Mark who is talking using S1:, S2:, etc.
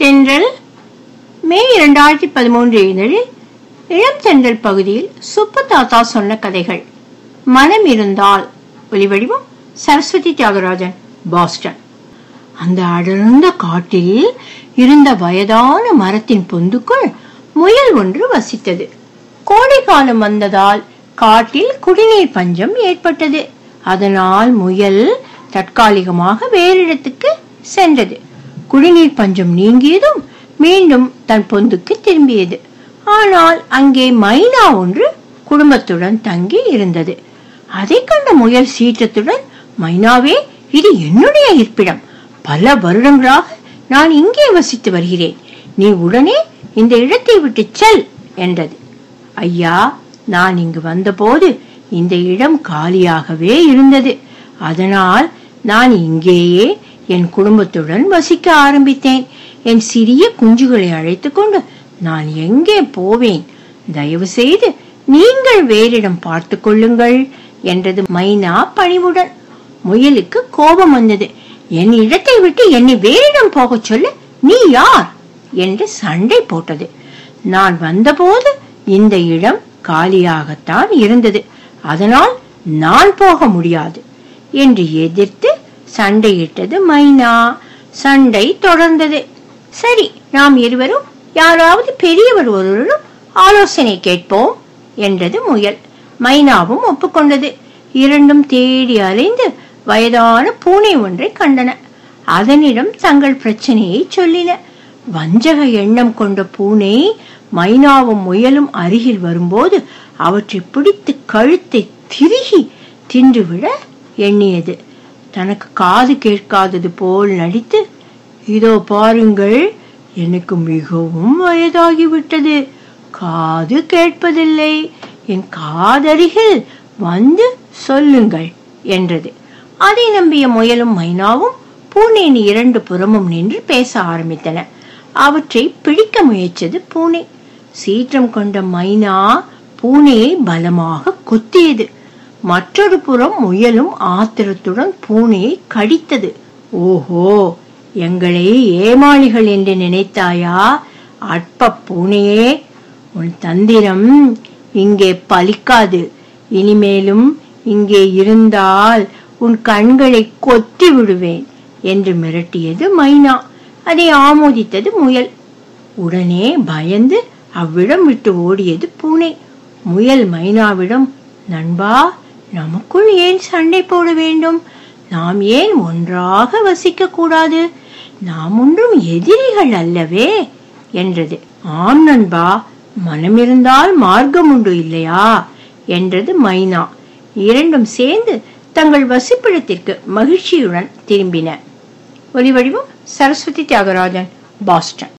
S1: தென்றல் மே இரண்டாயிரத்தி பதிமூன்று இதழில் இளம் தென்றல் பகுதியில் சுப்பு தாத்தா சொன்ன கதைகள் மனம் இருந்தால் ஒலிவடிவம் சரஸ்வதி தியாகராஜன் பாஸ்டன் அந்த அடர்ந்த காட்டில் இருந்த வயதான மரத்தின் பொந்துக்குள் முயல் ஒன்று வசித்தது கோடை காலம் வந்ததால் காட்டில் குடிநீர் பஞ்சம் ஏற்பட்டது அதனால் முயல் தற்காலிகமாக வேறிடத்துக்கு சென்றது குடிநீர் பஞ்சம் நீங்கியதும் மீண்டும் தன் பொந்துக்கு திரும்பியது ஆனால் அங்கே மைனா ஒன்று குடும்பத்துடன் தங்கி இருந்தது அதை கண்ட முயல் சீற்றத்துடன் மைனாவே இது என்னுடைய இருப்பிடம் பல வருடங்களாக நான் இங்கே வசித்து வருகிறேன் நீ உடனே இந்த இடத்தை விட்டு செல் என்றது ஐயா நான் இங்கு வந்தபோது இந்த இடம் காலியாகவே இருந்தது அதனால் நான் இங்கேயே என் குடும்பத்துடன் வசிக்க ஆரம்பித்தேன் என் சிறிய குஞ்சுகளை அழைத்துக் கொண்டு நான் எங்கே போவேன் தயவு செய்து நீங்கள் வேறிடம் பார்த்து கொள்ளுங்கள் என்றது மைனா பணிவுடன் முயலுக்கு கோபம் வந்தது என் இடத்தை விட்டு என்னை வேறிடம் போகச் சொல்ல நீ யார் என்று சண்டை போட்டது நான் வந்தபோது இந்த இடம் காலியாகத்தான் இருந்தது அதனால் நான் போக முடியாது என்று எதிர்த்து சண்டையிட்டது மைனா சண்டை தொடர்ந்தது சரி நாம் இருவரும் யாராவது பெரியவர் ஒருவரும் ஆலோசனை கேட்போம் என்றது முயல் மைனாவும் ஒப்புக்கொண்டது இரண்டும் தேடி அலைந்து வயதான பூனை ஒன்றை கண்டன அதனிடம் தங்கள் பிரச்சனையை சொல்லின வஞ்சக எண்ணம் கொண்ட பூனை மைனாவும் முயலும் அருகில் வரும்போது அவற்றை பிடித்து கழுத்தை திருகி தின்றுவிட எண்ணியது தனக்கு காது கேட்காதது போல் நடித்து இதோ பாருங்கள் எனக்கு மிகவும் வயதாகிவிட்டது காது கேட்பதில்லை என் காதருகில் வந்து சொல்லுங்கள் என்றது அதை நம்பிய முயலும் மைனாவும் பூனையின் இரண்டு புறமும் நின்று பேச ஆரம்பித்தன அவற்றை பிடிக்க முயற்சது பூனை சீற்றம் கொண்ட மைனா பூனையை பலமாக கொத்தியது மற்றொரு புறம் முயலும் ஆத்திரத்துடன் பூனையை கடித்தது ஓஹோ எங்களை ஏமாளிகள் என்று நினைத்தாயா அற்ப பூனையே உன் தந்திரம் இங்கே பலிக்காது இனிமேலும் இங்கே இருந்தால் உன் கண்களை கொத்தி விடுவேன் என்று மிரட்டியது மைனா அதை ஆமோதித்தது முயல் உடனே பயந்து அவ்விடம் விட்டு ஓடியது பூனை முயல் மைனாவிடம் நண்பா நமக்குள் ஏன் சண்டை போட வேண்டும் நாம் ஏன் ஒன்றாக வசிக்க கூடாது நாம் ஒன்றும் எதிரிகள் அல்லவே என்றது ஆம் நண்பா மனமிருந்தால் மார்க்கம் உண்டு இல்லையா என்றது மைனா இரண்டும் சேர்ந்து தங்கள் வசிப்பிடத்திற்கு மகிழ்ச்சியுடன் திரும்பின ஒலிவடிவம் சரஸ்வதி தியாகராஜன் பாஸ்டன்